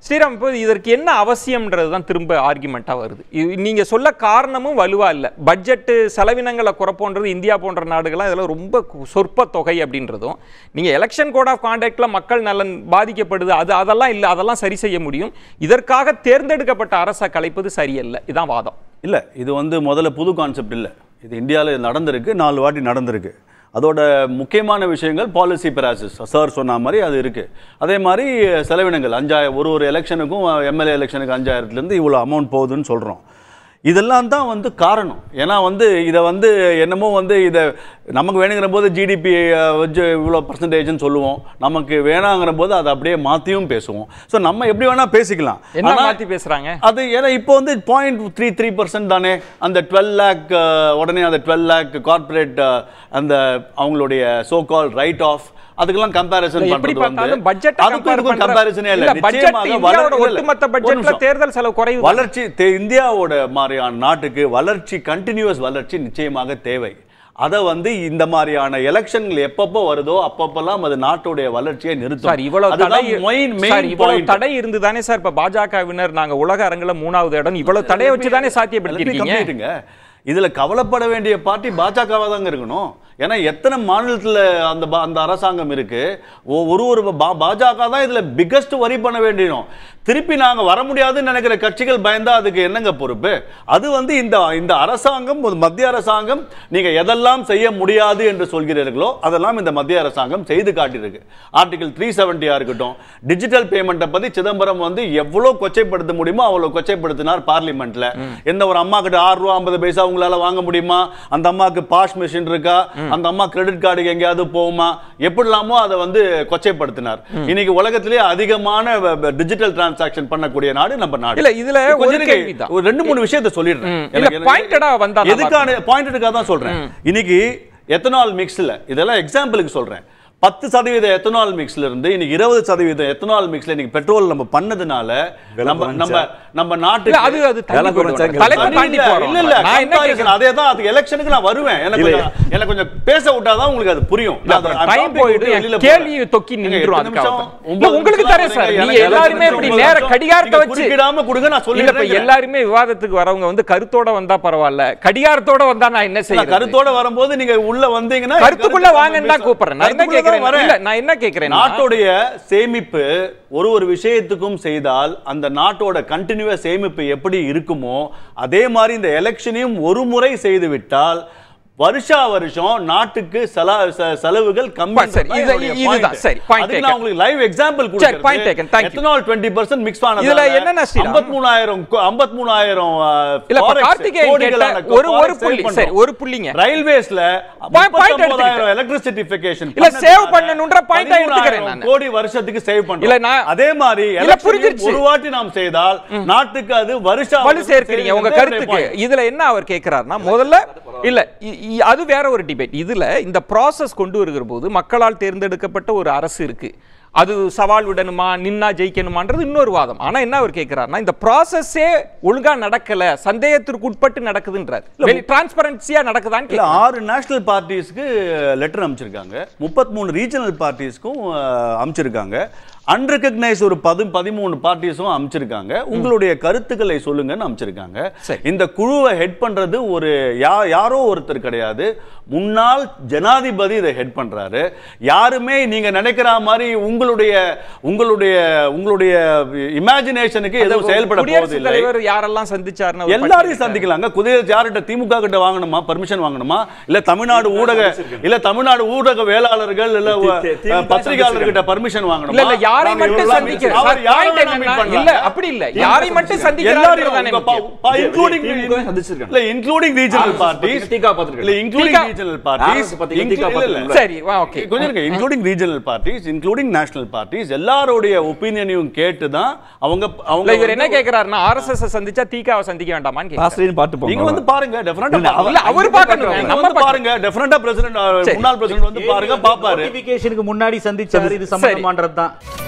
ஸ்ரீராம் இப்போ இதற்கு என்ன அவசியம்ன்றது தான் திரும்ப ஆர்குமெண்ட்டாக வருது இது நீங்க சொல்ல காரணமும் வலுவா இல்லை பட்ஜெட்டு செலவினங்களை குறைப்போன்றது இந்தியா போன்ற நாடுகள்லாம் இதெல்லாம் ரொம்ப கு- சொற்ப தொகை அப்படின்றதும் நீங்க எலெக்ஷன் கோட் ஆஃப் கான்டாக்ட்ல மக்கள் நலன் பாதிக்கப்படுது அது அதெல்லாம் இல்லை அதெல்லாம் சரி செய்ய முடியும் இதற்காக தேர்ந்தெடுக்கப்பட்ட அரசை கலைப்பது சரியல்ல இதான் வாதம் இல்லை இது வந்து முதல்ல புது கான்செப்ட் இல்லை இது இந்தியாவில் நடந்திருக்கு நாலு வாட்டி நடந்திருக்கு அதோட முக்கியமான விஷயங்கள் பாலிசி பெராசிஸ் சார் சொன்ன மாதிரி அது இருக்குது அதே மாதிரி செலவினங்கள் அஞ்சாயிரம் ஒரு ஒரு எலெக்ஷனுக்கும் எம்எல்ஏ எலெக்ஷனுக்கு அஞ்சாயிரத்துலேருந்து இவ்வளோ அமௌண்ட் போகுதுன்னு சொல்கிறோம் இதெல்லாம் தான் வந்து காரணம் ஏன்னா வந்து இதை வந்து என்னமோ வந்து இதை நமக்கு வேணுங்கிற போது ஜிடிபி வச்சு இவ்வளோ பர்சன்டேஜ்னு சொல்லுவோம் நமக்கு வேணாங்கிற போது அதை அப்படியே மாற்றியும் பேசுவோம் ஸோ நம்ம எப்படி வேணால் பேசிக்கலாம் என்ன ஆனா- மாத்தி பேசுறாங்க அது ஏன்னா இப்போ வந்து பாயிண்ட் த்ரீ த்ரீ பர்சன்ட் தானே அந்த டுவெல் லேக் உடனே அந்த டுவெல் லேக் கார்ப்பரேட் அந்த அவங்களுடைய சோ கால் ரைட் ஆஃப் அதுக்கெல்லாம் கம்பேரிசன் இல்ல, எப்படி பார்த்தாலும் பட்ஜெட் அதுக்கும் கம்பேரிசனே இல்ல பட்ஜெட் நிச்சயமாக இந்தியாவோட வளர்ச்சி- இல்ல, ஒட்டுமொத்த ஒரு பட்ஜெட்ல நிமிஷம். தேர்தல் செலவு குறைவு வளர்ச்சி தே- இந்தியாவோட மாதிரியான நாட்டுக்கு வளர்ச்சி கண்டினியூஸ் வளர்ச்சி நிச்சயமாக தேவை அதை வந்து இந்த மாதிரியான எலெக்ஷன்கள் எப்பப்போ வருதோ அப்பப்பெல்லாம் அது நாட்டுடைய வளர்ச்சியை நிறுத்தும் சார் இவ்வளவு தடை அதுதான் main சார் main இவ்வளவு point. தடை இருந்து தானே சார் இப்ப பாஜகவினர் நாங்க உலக அரங்குல மூணாவது இடம் இவ்வளவு தடையை வச்சு தானே சாத்தியப்படுத்தி எல்லாத்தையும் இருக்கீங்க கம்ப்ளீட்டுங்க. இதுல கவலைப்பட வேண்டிய பார்ட்டி பாஜகவா தாங்க இருக்கணும் ஏன்னா எத்தனை மாநிலத்துல அந்த பா- அந்த அரசாங்கம் இருக்கு ஒ- ஒரு ஒரு பா- பாஜக தான் இதுல பிக்கஸ்ட் வரி பண்ண வேண்டியும் திருப்பி நாங்க வர முடியாதுன்னு நினைக்கிற கட்சிகள் பயந்தா அதுக்கு என்னங்க பொறுப்பு அது வந்து இந்த இந்த அரசாங்கம் ஒரு மத்திய அரசாங்கம் நீங்க எதெல்லாம் செய்ய முடியாது என்று சொல்கிறீர்களோ அதெல்லாம் இந்த மத்திய அரசாங்கம் செய்து காட்டியிருக்கு ஆர்டிகல் த்ரீ செவன்டியா இருக்கட்டும் டிஜிட்டல் பேமெண்ட்டை பத்தி சிதம்பரம் வந்து எவ்வளவு கொச்சைப்படுத்த முடியுமோ அவ்வளவு கொச்சைப்படுத்தினார் பார்லிமெண்ட்ல எந்த ஒரு அம்மா கிட்ட ஆறு ரூபா ஐம்பது பைசா உங்களால வாங்க முடியுமா அந்த அம்மாக்கு பாஷ் மிஷின் இருக்கா அந்த அம்மா கிரெடிட் கார்டுக்கு எங்கேயாவது போகுமா எப்படிலாமோ அதை வந்து கொச்சைப்படுத்தினார் இன்னைக்கு உலகத்திலேயே அதிகமான டிஜிட்டல் டிரான்சாக்ஷன் பண்ணக்கூடிய நாடு நம்ம நாடு இல்ல, இதுல கொஞ்சம் ஒரு இருங்க. கேள்விதான். ஒரு ரெண்டு மூணு விஷயத்தை சொல்லிடுறேன் ம். எனக்கு- இல்ல, pointed ஆ வந்தா நல்லா எதுக்கான பாயிண்ட்டுக்காக தான் சொல்றேன் இன்னைக்கு எத்தனால் மிக்ஸ்ல இதெல்லாம் எக்ஸாம்பிளுக்கு சொல்றேன் பத்து சதவீத எத்தனால் மிக்ஸ்ல இருந்து இன்னைக்கு இருபது சதவீத எத்தனால் மிக்ஸ்ல இன்னைக்கு பெட்ரோல் நம்ம பண்ணதுனால நம்ம நம்ம நம்ம இல்ல நாட்டுக்கு அது அது வேலை தள்ளி போயிடும். குறைச்சா தலைப்பு இல்ல, தாண்டி போறோம் இல்ல இல்ல நான் என்ன comparison. கேக்குறேன் அதேதான் அதுக்கு எலெக்ஷனுக்கு நான் வருவேன் எனக்கு இல்ல. கொஞ்சம் எனக்கு கொஞ்சம் பேச விட்டாதான் உங்களுக்கு அது புரியும் நான் அதை- I'm டைம் topic போயிடும் விட்டு என் வெளியில கேள்வி போறேன். தொக்கி நீங்க நின்றுரும் எட்டு நிமிஷம், அதுக்காக தான். ஒன்பது இல்ல, உங்களுக்கு நிமிஷம் தரேன் சார் எனக்கு நீங்க எனக்கு எல்லாருமே நிமிஷம், இப்படி ஒன்பது நேர நிமிஷம். கடிகாரத்தை நீங்க வச்சு குறுக்கிடாம கொடுங்க நான் இல்ல இப்ப சொல்லிடுறேன் எல்லாருமே விவாதத்துக்கு வரவங்க வந்து கருத்தோட வந்தா பரவாயில்ல கடிகாரத்தோட வந்தா நான் என்ன நான் செய்யறது கருத்தோட வரும்போது நீங்க உள்ள வந்தீங்கன்னா கருத்துக்குள்ள வாங்கன்னு தான் கூப்பிடுறேன் நான் என்ன கருத்துக்குள்ள தான் கேக்குறேன் வரேன். இல்ல நான் என்ன கேக்குறேன் நாட்டுடைய சேமிப்பு ஒரு ஒரு விஷயத்துக்கும் செய்தால் அந்த நாட்டோட கண்டினியூஸ் சேமிப்பு எப்படி இருக்குமோ அதே மாதிரி இந்த எலெக்ஷனையும் ஒரு முறை செய்து விட்டால் வருஷா வருஷம் நாட்டுக்கு செல- செ- செலவுகள் கம்மி சரி, இது- இதுதான், சரி, point அதுக்கு taken. நான் உங்களுக்கு லைவ் எக்ஸாம்பிள் சரி, point taken, thank you. Ethanol 20% mix ஆனது இதுல என்னென்ன ஸ்ரீராம்? 53000 53000 இல்ல இப்ப கார்த்திகேயன் கேட்ட ஒரு ஒரு புள்ளி சரி ஒரு புள்ளிங்க ரயில்வேஸ்ல Point- point எடுத்துக்கிட்டேன். எலக்ட்ரிசிட்டிஃபிகேஷன் இல்ல, save பண்ணணுன்ற point ஆ எடுத்துக்கிறேன் நானு. கோடி வருஷத்துக்கு சேவ் பண்றோம் இல்ல, நான்- அதே மாதிரி இல்ல, election புரிஞ்சிருச்சு. ஒரு வாட்டி நாம் செய்தால் நாட்டுக்கு அது வருஷா வலு வருஷம் சேர்க்கிறீங்க உங்க செய்கிறது கருத்துக்கு point. இதுல என்ன அவர் கேக்குறாருன்னா முதல்ல இல்ல இ- இ- அது வேற ஒரு டிபேட் இதுல இந்த ப்ராசஸ் கொண்டு வருகிற போது மக்களால் தேர்ந்தெடுக்கப்பட்ட ஒரு அரசு இருக்கு அது சவால் விடணுமா நின்னா ஜெயிக்கணுமான்றது இன்னொரு வாதம் ஆனா என்ன அவர் கேக்குறாருன்னா இந்த ப்ராசஸே ஒழுங்கா நடக்கல சந்தேகத்திற்கு உட்பட்டு நடக்குதுன்றார் டிரான்ஸ்பரன்சியா நடக்குதான்னு இல்ல கேக்குறாரு. ஆறு நேஷனல் பார்ட்டிஸ்க்கு லெட்டர் அனுப்பிச்சிருக்காங்க முப்பத்தி மூணு ரீஜனல் பார்ட்டிஸ்க்கும் அனுப்பிச்சிருக்காங்க அன்ரெகக்னைஸ் ஒரு பது பதிமூணு பார்ட்டிஸும் அனுப்பிச்சிருக்காங்க உங்களுடைய கருத்துக்களை சொல்லுங்கன்னு அனுப்பிச்சிருக்காங்க சரி. இந்த குழுவை ஹெட் பண்றது ஒரு யா யாரோ ஒருத்தர் கிடையாது முன்னாள் ஜனாதிபதி இதை ஹெட் பண்றாரு யாருமே நீங்க நினைக்கிற மாதிரி உங்களுடைய உங்களுடைய உங்களுடைய இமேஜினேஷனுக்கு எதுவும் செயல்பட குடியரசுத் போவதில்லை தலைவர் யாரெல்லாம் சந்திச்சாருன்னு அவர் எல்லாரையும் பட்டியலிட்டாரு. சந்திக்கலாங்க குதிரை யார்கிட்ட திமுக கிட்ட வாங்கணுமா பர்மிஷன் வாங்கணுமா இல்ல தமிழ்நாடு ஊடக இல்ல தமிழ்நாடு ஊடக வேளாளர்கள் இல்ல தி- தி- திமுக பத்திரிகையாளர் கிட்ட பர்மிஷன் வாங்கணுமா இல்ல இல்ல யாரை நாங்க மட்டும் இவ்வளவு சந்திக்கிற அவர் சார், யாரை point வேணா என்னன்னா, meet பண்ணலாம். இல்ல அப்படி இல்ல யாரை மட்டும் சந்திக்கிறாரு எல்லாரையும் தானே உங்க பா- முக்கியம். பா- including திமுக சந்திச்சிருக்காங்க. இல்ல including regional RSS parties பத்திரிகை பார்த்திருக்கேன். இல்ல including திகா- regional parties RSS பத்திரிகை திகா inclu- இல்ல, இல்ல. பார்த்திருக்கேன். சரி வா ஓகே கொஞ்சம் இருங்க including regional parties including national parties எல்லாருடைய ஒப்பீனியனையும் கேட்டு தான் அவங்க அவங்க இல்ல இவர் என்ன வந்து- கேக்குறாருன்னா ஆர்எஸ்எஸ் சந்திச்சா தீகாவை சந்திக்க வேண்டாமான்னு கேக்குறாரு. ஆசிரியர் பாட்டு போங்க நீங்க வந்து பாருங்க டெஃபினட்டா இல்ல, இல்ல அவர் பார்க்கணும் நீங்க நம்ம வந்து பார்க்கணும். பாருங்க டெஃபினட்டா பிரசிடென்ட் சரி. முன்னாள் பிரசிடென்ட் வந்து பாருங்க பாப்பாரு நோட்டிபிகேஷனுக்கு முன்னாடி சந்திச்சாரு இது சம்பந்தமான்றது தான்